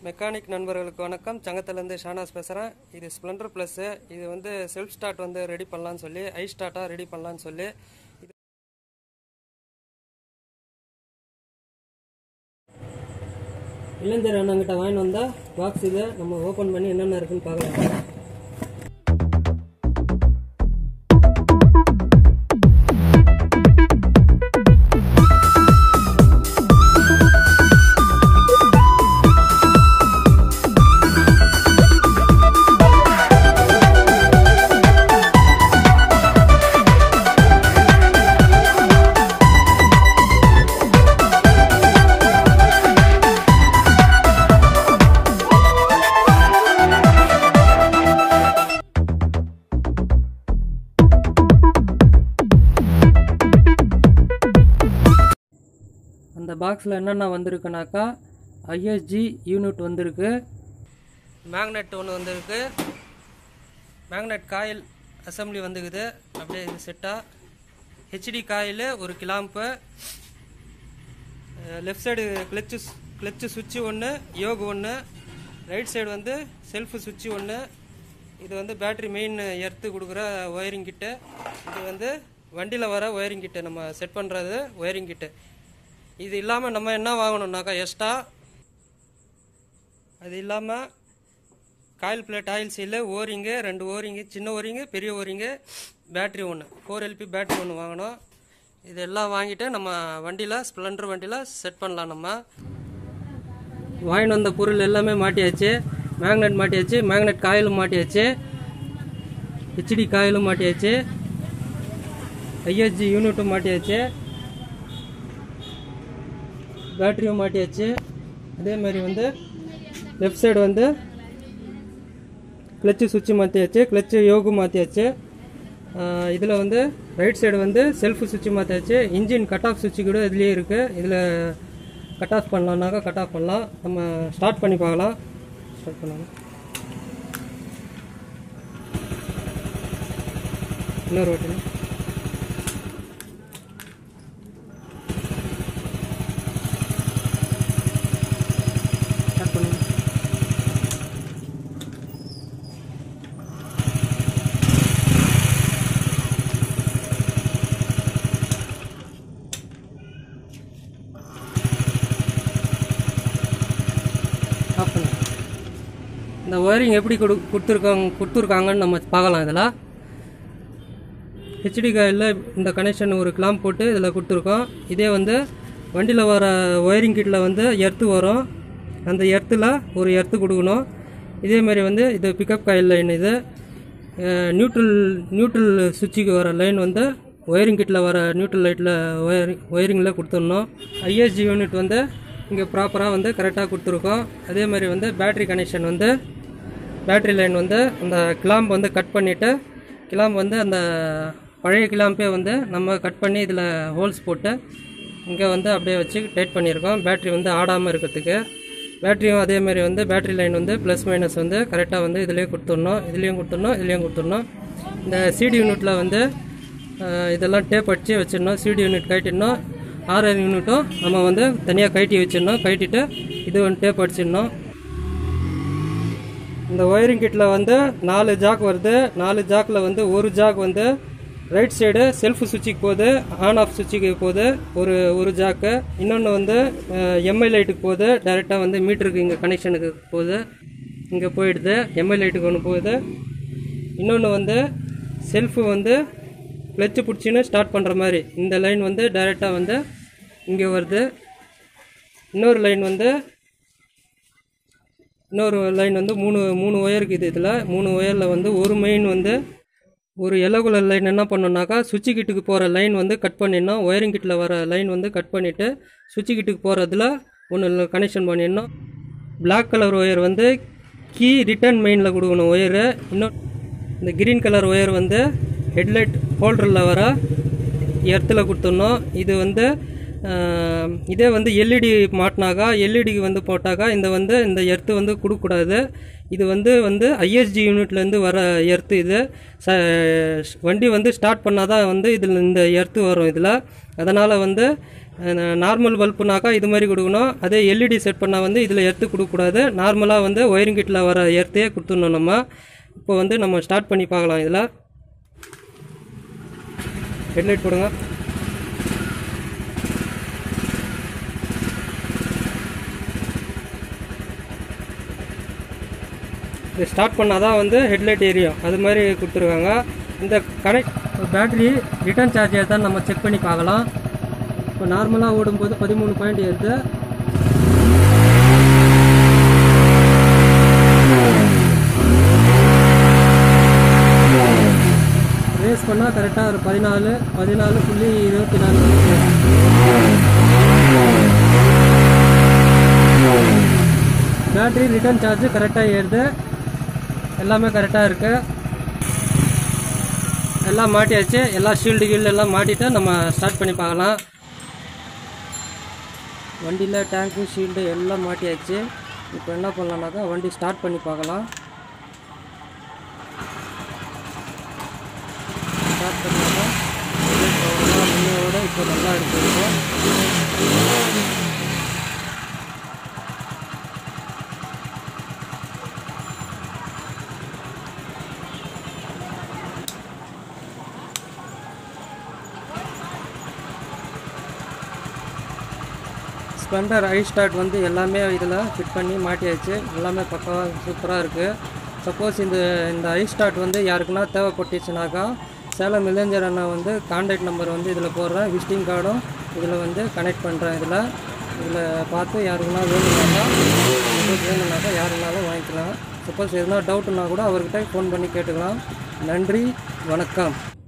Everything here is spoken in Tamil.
மெக்கானிக் நண்பர்களுக்கு வணக்கம் சங்கத்திலேருந்து ஷானாஸ் பேசுகிறேன் இது ஸ்ப்ளெண்டர் ப்ளஸ்ஸு இது வந்து செல்ஃப் ஸ்டார்ட் வந்து ரெடி பண்ணலான்னு சொல்லி ஐ ஸ்டார்ட்டாக ரெடி பண்ணலான்னு சொல்லி இது இளைஞர் அண்ணங்கிட்ட வாங்கிட்டு வந்தால் பாக்ஸ் இதை நம்ம ஓப்பன் பண்ணி என்னென்ன இருக்குன்னு பார்க்கலாம் அந்த பாக்ஸில் என்னென்ன வந்திருக்குனாக்கா ஐஎஸ்ஜி யூனிட் வந்திருக்கு மேக்னெட் ஒன்று வந்திருக்கு மேக்னெட் காயில் அசம்பிளி வந்துக்குது அப்படியே இது செட்டாக ஹெச்டி காயில் ஒரு clamp left side clutch clutch சுவிட்சு ஒன்று யோக் ஒன்று ரைட் சைடு வந்து செல்ஃப் சுவிட்சு ஒன்று இது வந்து பேட்டரி மெயின் எர்த்து கொடுக்குற ஒயரிங் கிட்டு இது வந்து வண்டியில் வர ஒயரிங் கிட்டு நம்ம செட் பண்ணுறது ஒயரிங் கிட்டு இது இல்லாமல் நம்ம என்ன வாங்கணும்னாக்கா எக்ஸ்ட்ரா அது இல்லாமல் coil plate oil seal O ring ரெண்டு ஓரிங்கு சின்ன ஓரிங்கு பெரிய ஓரிங்கு பேட்ரி ஒன்று ஃபோர் எல்பி பேட்ரி ஒன்று வாங்கணும் இதெல்லாம் வாங்கிட்டு நம்ம வண்டியில் ஸ்ப்ளெண்டர் வண்டியில் செட் பண்ணலாம் நம்ம வாங்கிட்டு வந்த பொருள் எல்லாமே மாட்டியாச்சு மேக்னெட் மாட்டியாச்சு மேக்னெட் காயிலும் மாட்டியாச்சு ஹெச்டி காயிலும் மாட்டியாச்சு ஐஎஸ்ஜி யூனிட்டும் மாட்டியாச்சு பேட்டரியும் மாட்டியாச்சு அதே மாதிரி வந்து லெஃப்ட் சைடு வந்து கிளச்சு சுவிட்சு மாற்றியாச்சு கிளச்சு யோகு மாற்றியாச்சு இதில் வந்து ரைட் சைடு வந்து செல்ஃப் சுவிட்சு மாற்றியாச்சு இன்ஜின் கட் ஆஃப் சுவிட்சு கூட இதுலேயே இருக்குது இதில் கட் ஆஃப் பண்ணலான்னாக்கா கட் ஆஃப் பண்ணலாம் நம்ம ஸ்டார்ட் பண்ணி பார்க்கலாம் ஸ்டார்ட் பண்ணலாம் இன்னொரு வாட்டி ஸ்டார்ட் பண்ணுங்க ஆஃப் பண்ணு இந்த ஒயரிங் எப்படி கொடு கொடுத்துருக்காங்க கொடுத்துருக்காங்கன்னு நம்ம பார்க்கலாம் இதில் ஹெச்டி காயில் இந்த கனெக்ஷன் ஒரு கிளாம்ப் போட்டு இதில் கொடுத்துருக்கோம் இதே வந்து வண்டியில் வர ஒயரிங் கிட்டில் வந்து எர்த்து வரும் அந்த எர்த்தில் ஒரு எர்த்து கொடுக்கணும் இதே மாதிரி வந்து இது பிக்கப் காயில் லைன் இது நியூட்ரல் நியூட்ரல் சுவிட்சுக்கு வர லைன் வந்து ஒயரிங் கிட்டில் வர நியூட்ரல் லைட்டில் ஒயரிங் ஒயரிங்கில் கொடுத்துடணும் ஐஎஸ்ஜி யூனிட் வந்து இங்கே ப்ராப்பராக வந்து கரெக்டாக கொடுத்துருக்கோம் அதே மாதிரி வந்து பேட்ரி கனெக்ஷன் வந்து பேட்ரி லைன் வந்து அந்த கிளாம்ப் வந்து கட் பண்ணிவிட்டு கிளாம்ப் வந்து அந்த பழைய கிளாம்பே வந்து நம்ம கட் பண்ணி இதில் ஹோல்ஸ் போட்டு இங்கே வந்து அப்படியே வச்சு டைட் பண்ணியிருக்கோம் பேட்ரி வந்து ஆடாமல் இருக்கிறதுக்கு பேட்டரியும் அதே மாதிரி வந்து பேட்டரி லைன் வந்து ப்ளஸ் மைனஸ் வந்து கரெக்டாக வந்து இதிலே கொடுத்துடணும் இதுலேயும் கொடுத்துடணும் இதுலேயும் கொடுத்துடணும் இந்த சிடி யூனிட்டில் வந்து அஹ், இதெல்லாம் டேப் அடித்து வச்சிடணும் சிடி யூனிட் கட்டிடணும் ஆர்ஆர் யூனிட்டும் நம்ம வந்து தனியாக கட்டி வச்சிடணும் கட்டிட்டு இது வந்து டேப் அடிச்சிடணும் இந்த ஒயரிங் கிட்டில் வந்து நாலு ஜாக் வருது நாலு ஜாக்கில் வந்து ஒரு ஜாக் வந்து ரைட் சைடு செல்ஃப் சுவிட்சுக்கு போகுது ஆன் ஆஃப் சுவிட்சுக்கு போகுது ஒரு ஒரு ஜாக்கு இன்னொன்று வந்து எம்ஐ லைட்டுக்கு போகுது டைரெக்டாக வந்து மீட்டருக்கு இங்கே கனெக்ஷனுக்கு போகுது இங்கே போயிடுது எம்ஐ லைட்டுக்கு ஒன்று போகுது இன்னொன்று வந்து செல்ஃபு வந்து கிளச்சு பிடிச்சின்னு ஸ்டார்ட் பண்ணுற மாதிரி இந்த லைன் வந்து டைரெக்டாக வந்து இங்கே வருது இன்னொரு லைன் வந்து இன்னொரு லைன் வந்து மூணு மூணு ஒயர் இருக்குது இதில் மூணு ஒயரில் வந்து ஒரு மெயின் வந்து ஒரு எல்லோ கலர் லைன் என்ன பண்ணோம்னாக்கா சுவிட்சு கிட்டுக்கு போகிற லைன் வந்து கட் பண்ணிடணும் ஒயரிங் கிட்டில் வர லைன் வந்து கட் பண்ணிவிட்டு சுவிட்சு கிட்டுக்கு போகிறதுல ஒன்று கனெக்ஷன் பண்ணிடணும் Black கலர் ஒயர் வந்து கீ ரிட்டர்ன் மெயினில் கொடுக்கணும் ஒயரு இன்னும் இந்த கிரீன் கலர் ஒயர் வந்து ஹெட்லைட் ஹோல்டரில் வர எர்த்தில் கொடுத்துடணும் இது வந்து ஆஹ், இதே வந்து எல்இடி மாட்டினாக்கா எல்இடிக்கு வந்து போட்டாக்கா இந்த வந்து இந்த எர்த்து வந்து கொடுக்கக்கூடாது இது வந்து வந்து ஐஎஸ்ஜி யூனிட்லேருந்து வர எர்த்து இது ச வண்டி வந்து ஸ்டார்ட் பண்ணால் தான் வந்து இதில் இந்த எர்த்து வரும் இதில் அதனால் வந்து நார்மல் பல்புனாக்கா இது மாதிரி கொடுக்கணும் அதே எல்இடி செட் பண்ணால் வந்து இதில் எர்த்து கொடுக்கக்கூடாது நார்மலாக வந்து ஒயரிங் கிட்டில் வர எர்த்தையே கொடுத்துடணும் நம்ம இப்போ வந்து நம்ம ஸ்டார்ட் பண்ணி பார்க்கலாம் இதில் ஹெட்லைட் போடுங்க இது ஸ்டார்ட் பண்ணால் தான் வந்து ஹெட்லைட் எரியும் அது மாதிரி கொடுத்துருக்காங்க இந்த கனெக்ட் பேட்டரி ரிட்டர்ன் சார்ஜர் தான் நம்ம செக் பண்ணி பார்க்கலாம் இப்போ நார்மலாக ஓடும்போது பதிமூணு பாயிண்ட் ஏறுது ரேஸ் பண்ணால் கரெக்டாக ஒரு பதினாலு பதினாலு புள்ளி இருபத்தி நாலு பேட்டரி ரிட்டர்ன் சார்ஜ் கரெக்டாக ஏறுது எல்லாமே கரெக்டாக இருக்குது எல்லாம் மாட்டியாச்சு எல்லா ஷீல்டு கீல்டு எல்லாம் மாட்டிட்டு நம்ம ஸ்டார்ட் பண்ணி பார்க்கலாம் வண்டியில் டேங்க்கு ஷீல்டு எல்லாம் மாட்டியாச்சு இப்போ என்ன பண்ணலாம்னாக்கா வண்டி ஸ்டார்ட் பண்ணி பார்க்கலாம் ஸ்டார்ட் பண்ணாக்கா முன்னையோட இப்போ நல்லா இருக்குது ஸ்ப்ளெண்டர் ஐ ஸ்டார்ட் வந்து எல்லாமே இதில் ஃபிட் பண்ணி மாட்டியாச்சு எல்லாமே பக்காவாக சூப்பராக இருக்குது சப்போஸ் இந்த இந்த ஐ ஸ்டார்ட் வந்து யாருக்குன்னா தேவைப்பட்டுச்சுனாக்கா சேலம் இளைஞர் அண்ணா வந்து கான்டாக்ட் நம்பர் வந்து இதில் போடுறேன் விசிட்டிங் கார்டும் இதில் வந்து கனெக்ட் பண்ணுறேன் இதில் இதில் பார்த்து யாருக்குன்னா வேணும்னாக்கா சப்போஸ் வேணும்னாக்கா யாருனாலும் வாங்கிக்கலாம் சப்போஸ் எதுனா டவுட்னா கூட அவர்கிட்ட ஃபோன் பண்ணி கேட்டுக்கலாம் நன்றி வணக்கம்